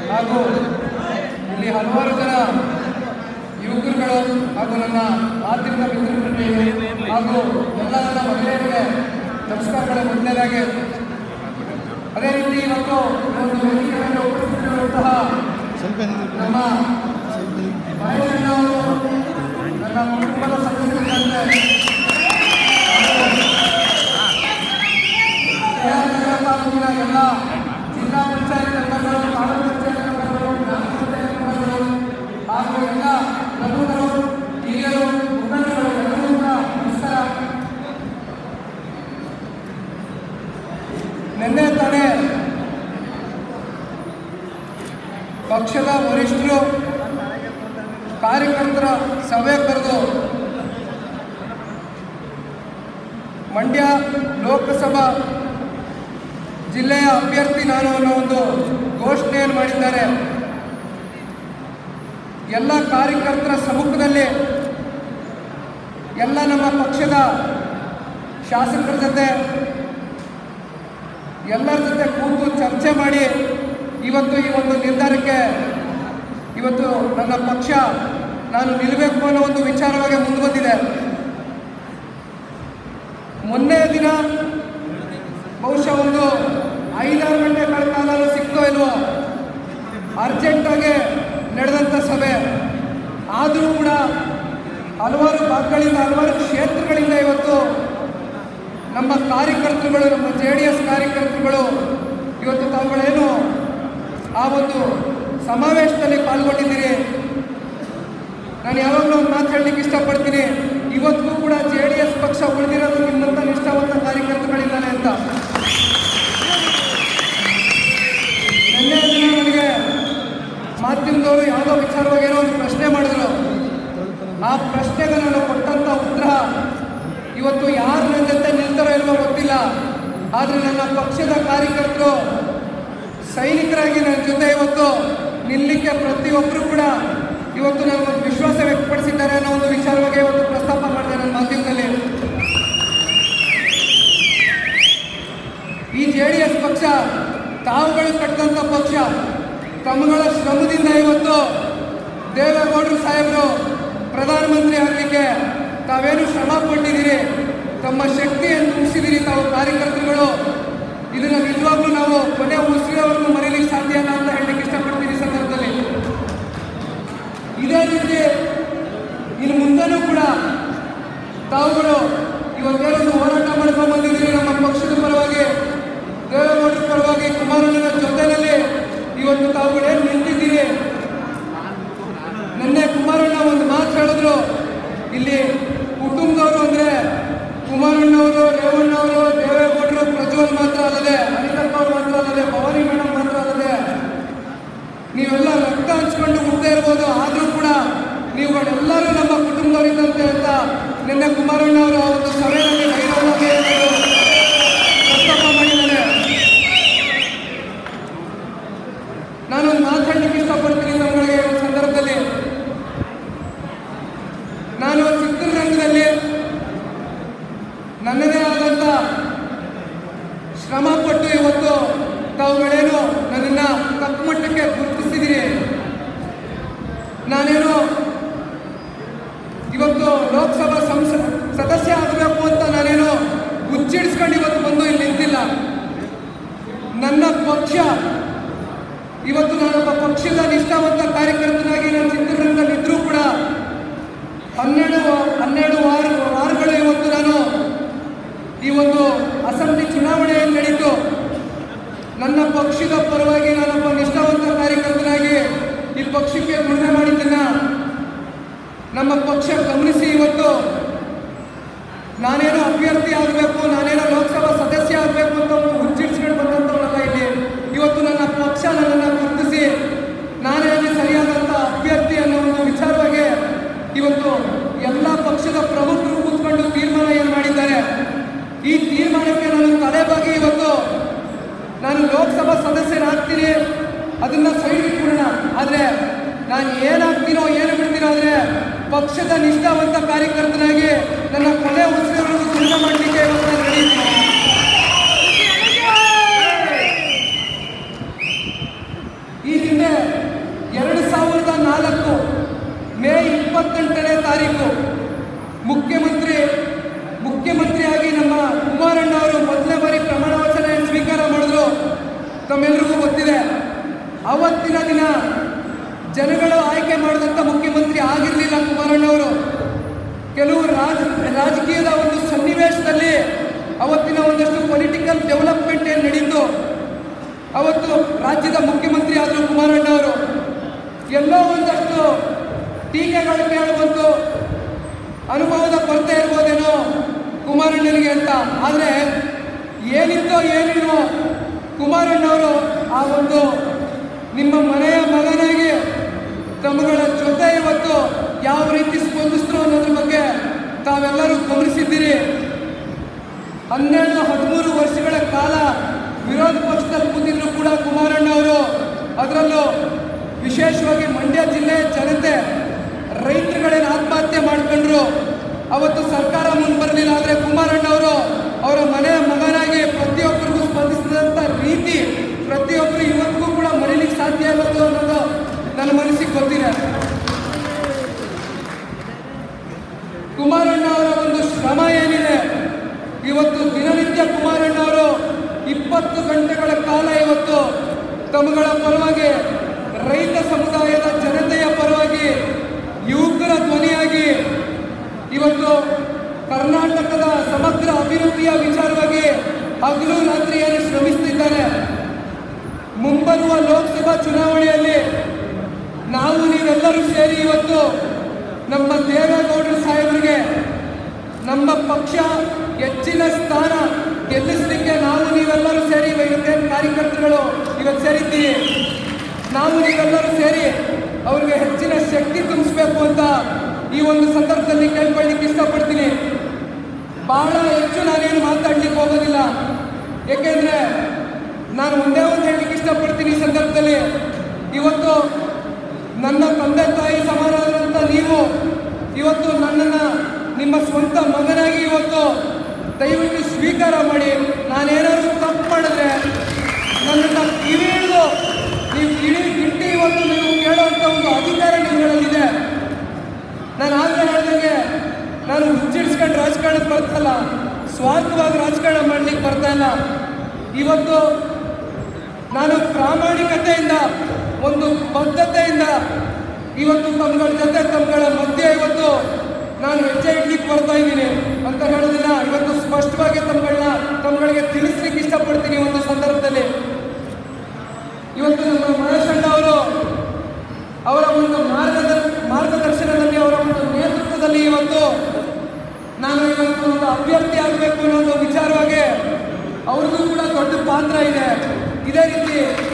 ಹಾಗೂ ಇಲ್ಲಿ ಹಲವಾರು ಜನ ಯುವಕರುಗಳು ಹಾಗೂ ನನ್ನ ಆರ್ಥಿಕ ಮಿತ್ರರಿಗೆ ಹಾಗೂ ಎಲ್ಲ ನನ್ನ ಮಹಿಳೆಯರಿಗೆ ನಮಸ್ಕಾರಗಳು ಮೊದಲನೇದಾಗಿ ಅದೇ ರೀತಿ ಇವತ್ತು ಈ ಒಂದು ವೇದಿಕೆಯನ್ನು ಉಪಸ್ಥಿತರಿರುವಂತಹ ನಮ್ಮ ಮಹೇಶಣ್ಣ ಅವರು ನನ್ನ ಕುಟುಂಬದ ಸದಸ್ಯರಿದ್ದಾರೆ ನಗರ ತಾಲೂಕಿನ ಎಲ್ಲ ಜಿಲ್ಲಾ ಪಂಚಾಯತ್ ಮೆಂಬರ್ಗಳು ತಾಲೂಕು ಪಂಚಾಯತ್ ಮೆಂಬರ್ಗಳು ಗ್ರಾಮ ಪಂಚಾಯತ್ ಮೆಂಬರ್ಗಳು ಹಾಗೂ ಎಲ್ಲ ಪ್ರಮುಖರು ಹಿರಿಯರು ಮುಖಂಡರು ಎಲ್ಲರೂ ಕೂಡ ನಮಸ್ಕಾರ ನಿನ್ನೆ ತಾನೇ ಪಕ್ಷದ ವರಿಷ್ಠರು ಕಾರ್ಯಕರ್ತರ ಸಭೆ ಕರೆದು ಮಂಡ್ಯ ಲೋಕಸಭಾ ಜಿಲ್ಲೆಯ ಅಭ್ಯರ್ಥಿ ನಾನು ಅನ್ನೋ ಒಂದು ಘೋಷಣೆಯನ್ನು ಮಾಡಿದ್ದಾರೆ ಎಲ್ಲ ಕಾರ್ಯಕರ್ತರ ಸಮ್ಮುಖದಲ್ಲಿ ಎಲ್ಲ ನಮ್ಮ ಪಕ್ಷದ ಶಾಸಕರ ಜೊತೆ ಎಲ್ಲರ ಜೊತೆ ಕೂತು ಚರ್ಚೆ ಮಾಡಿ ಇವತ್ತು ಈ ಒಂದು ನಿರ್ಧಾರಕ್ಕೆ ಇವತ್ತು ನನ್ನ ಪಕ್ಷ ನಾನು ನಿಲ್ಲಬೇಕು ಅನ್ನೋ ಒಂದು ವಿಚಾರವಾಗಿ ಮುಂದೆ ಬಂದಿದೆ ಮೊನ್ನೆ ದಿನ ಬಹುಶಃ ಒಂದು ಐದಾರು ಗಂಟೆಗಳ ಕಾಲ ಸಿಕ್ತೋ ಇಲ್ವೋ ಅರ್ಜೆಂಟಾಗಿ ನಡೆದಂಥ ಸಭೆ ಆದರೂ ಕೂಡ ಹಲವಾರು ಭಾಗಗಳಿಂದ ಹಲವಾರು ಕ್ಷೇತ್ರಗಳಿಂದ ಇವತ್ತು ನಮ್ಮ ಕಾರ್ಯಕರ್ತರುಗಳು ನಮ್ಮ ಜೆ ಡಿ ಎಸ್ ಕಾರ್ಯಕರ್ತರುಗಳು ಇವತ್ತು ತಾವುಗಳೇನು ಆ ಒಂದು ಸಮಾವೇಶದಲ್ಲಿ ಪಾಲ್ಗೊಂಡಿದ್ದೀರಿ ನಾನು ಯಾವಾಗಲೂ ಒಂದು ಮಾತು ಹೇಳಲಿಕ್ಕೆ ಇಷ್ಟಪಡ್ತೀನಿ ಇವತ್ತಿಗೂ ಕೂಡ ಜೆ ಡಿ ಎಸ್ ಪಕ್ಷ ಉಳಿದಿರೋದು ನಿಮ್ಮಂಥ ನಿಷ್ಠಾವಂತ ಕಾರ್ಯಕರ್ತಗಳಿದ್ದಾನೆ ಅಂತ ನಿನ್ನೆ ದಿನ ನನಗೆ ಮಾಧ್ಯಮದವರು ಯಾವುದೋ ವಿಚಾರವಾಗಿ ಏನೋ ಒಂದು ಪ್ರಶ್ನೆ ಮಾಡಿದ್ರು ಆ ಪ್ರಶ್ನೆಗೆ ನಾನು ಕೊಟ್ಟಂಥ ಉತ್ತರ ಇವತ್ತು ಯಾರು ನನ್ನ ಜೊತೆ ನಿಲ್ತಾರೋ ಇಲ್ವೋ ಗೊತ್ತಿಲ್ಲ ಆದರೆ ನನ್ನ ಪಕ್ಷದ ಕಾರ್ಯಕರ್ತರು ಸೈನಿಕರಾಗಿ ನನ್ನ ಜೊತೆ ಇವತ್ತು ನಿಲ್ಲಕ್ಕೆ ಪ್ರತಿಯೊಬ್ಬರು ಕೂಡ ಇವತ್ತು ನನಗೊಂದು ವಿಶ್ವಾಸ ವ್ಯಕ್ತಪಡಿಸಿದ್ದಾರೆ ಅನ್ನೋ ಒಂದು ವಿಚಾರವಾಗಿ ಇವತ್ತು ಪ್ರಸ್ತಾಪ ಮಾಡಿದೆ ನನ್ನ ಮಾಧ್ಯಮದಲ್ಲಿ ಈ ಜೆ ಡಿ ಎಸ್ ಪಕ್ಷ ತಾವುಗಳು ಕಟ್ಟಿದಂಥ ಪಕ್ಷ ತಮ್ಮಗಳ ಶ್ರಮದಿಂದ ಇವತ್ತು ದೇವೇಗೌಡರು ಸಾಹೇಬರು ಪ್ರಧಾನಮಂತ್ರಿ ಆಗಲಿಕ್ಕೆ ತಾವೇನು ಶ್ರಮ ಪಟ್ಟಿದ್ದೀರಿ ತಮ್ಮ ಶಕ್ತಿಯನ್ನು ತುಂಬಿಸಿದ್ದೀರಿ ತಾವು ಕಾರ್ಯಕರ್ತರುಗಳು ಇದನ್ನು ನಿಜವಾಗ್ಲೂ ನಾವು ಕೊನೆ ಉಸಿರವರೆಗೂ ಮರೀಲಿಕ್ಕೆ ಸಾಧ್ಯ ಇಲ್ಲ ಅಂತ ಹೇಳಲಿಕ್ಕೆ ಇಷ್ಟಪಡ್ತೀನಿ ಈ ಸಂದರ್ಭದಲ್ಲಿ ಇದೇ ರೀತಿ ಇನ್ನು ಮುಂದೆನೂ ಕೂಡ ತಾವುಗಳು ಇವತ್ತೇನೊಂದು ಹೋರಾಟ ಮಾಡ್ಕೊಂಡು ಬಂದಿದ್ದೀರಿ ನಮ್ಮ ಪಕ್ಷದ ಪರವಾಗಿ ದೇವೇಗೌಡರ ಪರವಾಗಿ ಕುಮಾರಣ್ಣನ ಜೊತೆಯಲ್ಲಿ ಇವತ್ತು ತಾವುಗಳೇನು ನಿಂತಿದ್ದೀರಿ ನಿನ್ನೆ ಕುಮಾರಣ್ಣ ಒಂದು ಮಾತು ಹೇಳಿದ್ರು ಇಲ್ಲಿ ಕುಟುಂಬದವರು ಅಂದ್ರೆ ಕುಮಾರಣ್ಣವರು ರೇವಣ್ಣವರು ದೇವೇಗೌಡರು ಪ್ರಜ್ವಲ್ ಮಾತ್ರ ಅಲ್ಲದೆ ಅನಿತಪ್ಪ ಅವ್ರು ಮಾತ್ರ ಅಲ್ಲದೆ ಭವಾನಿ ಮೇಡಮ್ ಮಾತ್ರ ಅಲ್ಲದೆ ನೀವೆಲ್ಲ ರಕ್ತ ಹಂಚ್ಕೊಂಡು ಹುಟ್ಟದೇ ಇರ್ಬೋದು ಆದರೂ ಕೂಡ ನೀವುಗಳೆಲ್ಲರೂ ನಮ್ಮ ಕುಟುಂಬದವರಿದ್ದಂತೆ ಅಂತ ನಿನ್ನೆ ಕುಮಾರಣ್ಣ ಅವರು ಆ ಒಂದು ಸಭೆಯಲ್ಲಿ ಬಹಿರಂಗವಾಗಿ ಅವರು ಪ್ರಸ್ತಾಪ ಮಾಡಿದ್ದಾರೆ ನಾನೊಂದು ಮಾತಾಡ್ಲಿಕ್ಕೆ ಇಷ್ಟಪಡ್ತೀನಿ ನಮ್ಮಗಳಿಗೆ ಈ ಒಂದು ಸಂದರ್ಭದಲ್ಲಿ ನಾನು ಚಿತ್ರರಂಗದಲ್ಲಿ ನನ್ನದೇ ಆದಂಥ ಶ್ರಮ ಪಟ್ಟು ಇವತ್ತು ತಾವುಗಳೇನು ನನ್ನನ್ನು ತಪ್ಪು ಮಟ್ಟಕ್ಕೆ ಗುರುತಿಸಿದಿರಿ ನಾನೇನು ಇವತ್ತು ಲೋಕಸಭಾ ಸಂಸ ಸದಸ್ಯ ಆಗಬೇಕು ಅಂತ ನಾನೇನು ಹುಚ್ಚಿಡಿಸ್ಕೊಂಡು ಇವತ್ತು ಬಂದು ಇಲ್ಲಿ ನಿಂತಿಲ್ಲ ನನ್ನ ಪಕ್ಷ ಇವತ್ತು ನಾನೊಬ್ಬ ಪಕ್ಷದ ನಿಷ್ಠಾವಂತ ಕಾರ್ಯಕರ್ತನಾಗಿ ನಾನು ಚಿತ್ರರಂಗದಲ್ಲಿ ಇದ್ರೂ ಕೂಡ ಹನ್ನೆರಡು ಹನ್ನೆರಡು ವಾರ ವಾರಗಳು ಇವತ್ತು ನಾನು ಈ ಒಂದು ಅಸೆಂಬ್ಲಿ ಚುನಾವಣೆ ಏನ್ ನಡೀತು ನನ್ನ ಪಕ್ಷದ ಪರವಾಗಿ ನಾನೊಬ್ಬ ನಿಷ್ಠಾವಂತ ಕಾರ್ಯಕರ್ತನಾಗಿ ಈ ಪಕ್ಷಕ್ಕೆ ದುಡಿಮೆ ಮಾಡಿದ್ದನ್ನ ನಮ್ಮ ಪಕ್ಷ ಗಮನಿಸಿ ಇವತ್ತು ನಾನೇನೋ ಅಭ್ಯರ್ಥಿ ಆಗಬೇಕು ನಾನೇನೋ ಲೋಕಸಭಾ ಸದಸ್ಯ ಆಗಬೇಕು ಅಂತ ಒಂದು ಹುಚ್ಚಿಡ್ಸ್ಕೊಂಡು ಬಂದಂಥವನಲ್ಲ ಇಲ್ಲಿ ಇವತ್ತು ನನ್ನ ಪಕ್ಷ ನನ್ನನ್ನು ಗುರುತಿಸಿ ನಾನೇ ಅಲ್ಲಿ ಸರಿಯಾದಂಥ ಅಭ್ಯರ್ಥಿ ಅನ್ನೋ ಒಂದು ವಿಚಾರವಾಗಿ ಇವತ್ತು ಎಲ್ಲ ಪಕ್ಷದ ಪ್ರಮುಖರು ಕೂತ್ಕೊಂಡು ತೀರ್ಮಾನ ಏನು ಮಾಡಿದ್ದಾರೆ ಈ ತೀರ್ಮಾನಕ್ಕೆ ನಾನು ತಲೆಬಾಗಿ ಇವತ್ತು ನಾನು ಲೋಕಸಭಾ ಸದಸ್ಯನಾಗ್ತೀನಿ ಅದನ್ನ ಸೈಡ್ ಇಟ್ಬಿಡೋಣ ಆದರೆ ನಾನು ಏನಾಗ್ತೀನೋ ಏನು ಬಿಡ್ತೀನೋ ಆದರೆ ಪಕ್ಷದ ನಿಷ್ಠಾವಂತ ಕಾರ್ಯಕರ್ತನಾಗಿ ನನ್ನ ಕೊನೆ ಉಸಿರುಗಳನ್ನು ಕೆಲಸ ಮಾಡಲಿಕ್ಕೆ ಇವತ್ತು ನಾನು ready ಇದ್ದೀನಿ. ಈ ಹಿಂದೆ ನಾಲ್ಕು ಮೇ ಇಪ್ಪತ್ತೆಂಟನೇ ತಾರೀಕು ಮುಖ್ಯಮಂತ್ರಿ ಮುಖ್ಯಮಂತ್ರಿಯಾಗಿ ನಮ್ಮ ಕುಮಾರಣ್ಣ ಅವರು ಮೊದಲನೇ ಬಾರಿ ಪ್ರಮಾಣ ವಚನ ಏನ್ ಸ್ವೀಕಾರ ಮಾಡಿದ್ರು ತಮ್ಮೆಲ್ರಿಗೂ ಗೊತ್ತಿದೆ ಅವತ್ತಿನ ದಿನ ಜನಗಳು ಆಯ್ಕೆ ಮಾಡಿದಂಥ ಮುಖ್ಯಮಂತ್ರಿ ಆಗಿರಲಿಲ್ಲ ಕುಮಾರಣ್ಣ ಅವರು ಕೆಲವು ರಾಜ ರಾಜಕೀಯದ ಒಂದು ಸನ್ನಿವೇಶದಲ್ಲಿ ಅವತ್ತಿನ ಒಂದಷ್ಟು ಪೊಲಿಟಿಕಲ್ ಡೆವಲಪ್ಮೆಂಟ್ ಏನು ನಡೀತು ಅವತ್ತು ರಾಜ್ಯದ ಮುಖ್ಯಮಂತ್ರಿ ಆದರು ಕುಮಾರಣ್ಣ ಅವರು ಎಲ್ಲೋ ಒಂದಷ್ಟು ಟೀಕೆಗಳು ಕೇಳಬಂತು ಅನುಭವದ ಕೊರತೆ ಇರ್ಬೋದೇನೋ ಕುಮಾರಣ್ಣನಿಗೆ ಅಂತ ಆದರೆ ಏನಿತ್ತೋ ಏನಿಲ್ವೋ ಕುಮಾರಣ್ಣವರು ಆ ಒಂದು ನಿಮ್ಮ ಮನೆಯ ಮಗನಾಗಿ ತಮ್ಮಗಳ ಜೊತೆ ಇವತ್ತು ಯಾವ ರೀತಿ ಸ್ಪಂದಿಸಿದ್ರು ಅನ್ನೋದ್ರ ಬಗ್ಗೆ ತಾವೆಲ್ಲರೂ ಗಮನಿಸಿದ್ದೀರಿ ಹನ್ನೆರಡು ಹದಿಮೂರು ವರ್ಷಗಳ ಕಾಲ ವಿರೋಧ ಪಕ್ಷದಲ್ಲಿ ಕೂತಿದ್ರು ಕೂಡ ಕುಮಾರಣ್ಣ ಅವರು ಅದರಲ್ಲೂ ವಿಶೇಷವಾಗಿ ಮಂಡ್ಯ ಜಿಲ್ಲೆಯ ಜನತೆ ರೈತರುಗಳೇನು ಆತ್ಮಹತ್ಯೆ ಮಾಡ್ಕೊಂಡ್ರು ಅವತ್ತು ಸರ್ಕಾರ ಮುಂದೆ ಆದರೆ ಕುಮಾರಣ್ಣ ಅವರು ಅವರ ಮನೆಯ ಮಗನಾಗಿ ಪ್ರತಿಯೊಬ್ಬರಿಗೂ ಸ್ಪಂದಿಸಿದಂಥ ರೀತಿ ಪ್ರತಿಯೊಬ್ಬರು ಇವತ್ತಿಗೂ ಕೂಡ ಮರೀಲಿಕ್ಕೆ ಸಾಧ್ಯ ಇರೋದು ಅನ್ನೋದು ನನ್ನ ಮನಸ್ಸಿಗೆ ಗೊತ್ತಿದೆ ಕುಮಾರಣ್ಣ ಅವರ ಒಂದು ಶ್ರಮ ಏನಿದೆ ಇವತ್ತು ದಿನನಿತ್ಯ ಕುಮಾರಣ್ಣ ಅವರು ಇಪ್ಪತ್ತು ಗಂಟೆಗಳ ಕಾಲ ಇವತ್ತು ತಮ್ಮಗಳ ಪರವಾಗಿ ರೈತ ಸಮುದಾಯದ ಜನತೆಯ ಪರವಾಗಿ ಯುವಕರ ಧ್ವನಿಯಾಗಿ ಇವತ್ತು ಕರ್ನಾಟಕದ ಸಮಗ್ರ ಅಭಿವೃದ್ಧಿಯ ವಿಚಾರವಾಗಿ ಹಗಲು ರಾತ್ರಿ ಏನು ಶ್ರಮಿಸ್ತಿದ್ದಾರೆ ಮುಂಬರುವ ಲೋಕಸಭಾ ಚುನಾವಣೆಯಲ್ಲಿ ನಾವು ನೀವೆಲ್ಲರೂ ಸೇರಿ ಇವತ್ತು ನಮ್ಮ ದೇವೇಗೌಡರು ಸಾಹೇಬರಿಗೆ ನಮ್ಮ ಪಕ್ಷ ಹೆಚ್ಚಿನ ಸ್ಥಾನ ಗೆಲ್ಲಿಸಲಿಕ್ಕೆ ನಾವು ನೀವೆಲ್ಲರೂ ಸೇರಿ ಇವತ್ತೇನು ಕಾರ್ಯಕರ್ತರುಗಳು ಇವತ್ತು ಸೇರಿದ್ದೀವಿ ನಾವು ನೀವೆಲ್ಲರೂ ಸೇರಿ ಅವ್ರಿಗೆ ಹೆಚ್ಚಿನ ಶಕ್ತಿ ತುಂಬಿಸ್ಬೇಕು ಅಂತ ಈ ಒಂದು ಸಂದರ್ಭದಲ್ಲಿ ಕೇಳ್ಕೊಳ್ಳಿಕ್ಕೆ ಇಷ್ಟಪಡ್ತೀನಿ ಬಹಳ ಹೆಚ್ಚು ನಾನೇನು ಮಾತಾಡ್ಲಿಕ್ಕೆ ಹೋಗೋದಿಲ್ಲ ಏಕೆಂದ್ರೆ ನಾನು ಒಂದೇ ಒಂದು ಹೇಳಲಿಕ್ಕೆ ಇಷ್ಟಪಡ್ತೀನಿ ಈ ಸಂದರ್ಭದಲ್ಲಿ ಇವತ್ತು ನನ್ನ ತಂದೆ ತಾಯಿ ಸಮಾನವಾದಂಥ ನೀವು ಇವತ್ತು ನನ್ನನ್ನು ನಿಮ್ಮ ಸ್ವಂತ ಮಗನಾಗಿ ಇವತ್ತು ದಯವಿಟ್ಟು ಸ್ವೀಕಾರ ಮಾಡಿ ನಾನೇನಾದ್ರು ತಪ್ಪು ಮಾಡಿದ್ರೆ ನನ್ನನ್ನು ಕಿವಿ ಹಿಡಿದು ನೀವು ಇಡೀ ಗಿಟ್ಟಿ ಇವತ್ತು ನೀವು ಕೇಳುವಂಥ ಒಂದು ಅಧಿಕಾರ ನಿಮ್ಮಗಳಲ್ಲಿದೆ ನಾನು ಆಗಲೇ ಹೇಳ್ದಂಗೆ ನಾನು ಹುಚ್ಚಿಡ್ಸ್ಕೊಂಡು ರಾಜಕಾರಣಕ್ಕೆ ಬರ್ತಲ್ಲ ಸ್ವಾರ್ಥವಾಗಿ ರಾಜಕಾರಣ ಮಾಡ್ಲಿಕ್ಕೆ ಬರ್ತಾ ಇಲ್ಲ ಇವತ್ತು ನಾನು ಪ್ರಾಮಾಣಿಕತೆಯಿಂದ ಒಂದು ಬದ್ಧತೆಯಿಂದ ಇವತ್ತು ತಮ್ಮಗಳ ಜೊತೆ ತಮ್ಮಗಳ ಮಧ್ಯೆ ಇವತ್ತು ನಾನು ಹೆಜ್ಜೆ ಇಡ್ಲಿಕ್ಕೆ ಬರ್ತಾ ಇದ್ದೀನಿ ಅಂತ ಹೇಳೋದಿಲ್ಲ ಇವತ್ತು ಸ್ಪಷ್ಟವಾಗಿ ತಮ್ಮಗಳನ್ನ ತಮ್ಮಗಳಿಗೆ ತಿಳಿಸ್ಲಿಕ್ಕೆ ಇಷ್ಟಪಡ್ತೀನಿ ಈ ಒಂದು ಸಂದರ್ಭದಲ್ಲಿ ಇವತ್ತು ನಮ್ಮ ಮಹೇಶಣ್ಣ ಅವರು ಅವರ ಒಂದು ಮಾರ್ಗದ ಮಾರ್ಗದರ್ಶನದಲ್ಲಿ ಅವರ ಒಂದು ನೇತೃತ್ವದಲ್ಲಿ ಇವತ್ತು ನಾನು ಇವತ್ತು ಒಂದು ಅಭ್ಯರ್ಥಿ ಆಗಬೇಕು ಅನ್ನೋ ಒಂದು ವಿಚಾರವಾಗಿ ಅವ್ರಿಗೂ ಕೂಡ ದೊಡ್ಡ ಪಾತ್ರ ಇದೆ ಇದೇ ರೀತಿ